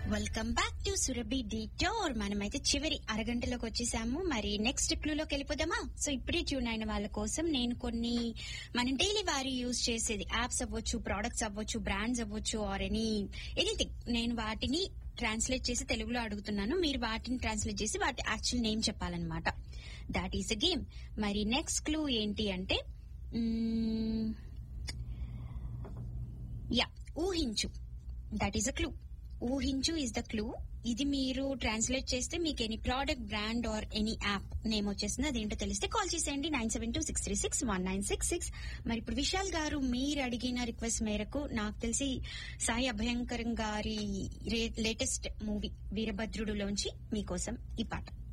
welcome back to Surabhi డిటోర్ మనమైతే చివరి అరగంటలోకి వచ్చేసాము మరి నెక్స్ట్ క్లూలోకి వెళ్ళిపోదామా సో ఇప్పుడే ట్యూన్ అయిన వాళ్ళ కోసం నేను కొన్ని మనం డైలీ వారి యూజ్ చేసేది యాప్స్ అవ్వచ్చు ప్రోడక్ట్స్ అవ్వచ్చు బ్రాండ్స్ అవ్వచ్చు ఆర్ ఎనీ ఎనీథింగ్ నేను వాటిని ట్రాన్స్లేట్ చేసి తెలుగులో అడుగుతున్నాను మీరు వాటిని ట్రాన్స్లేట్ చేసి వాటి యాక్చువల్ నేమ్ చెప్పాలన్నమాట దాట్ ఈస్ అ గేమ్ మరి నెక్స్ట్ క్లూ ఏంటి అంటే యా ఊహించు దట్ ఈస్ అ క్లూ ఊహించు ఇస్ ద క్లూ ఇది మీరు ట్రాన్స్లేట్ చేస్తే మీకు any product brand or any app name వచ్చేస్తుంది అదేంటో తెలిస్తే కాల్ చేసేయండి nine seven two six three six one nine six six మరి ఇప్పుడు విశాల్ గారు మీరు అడిగిన రిక్వెస్ట్ మేరకు నాకు తెలిసి సాయి అభయంకరం గారి లేటెస్ట్ మూవీ వీరభద్రుడులోంచి మీకోసం ఈ పాట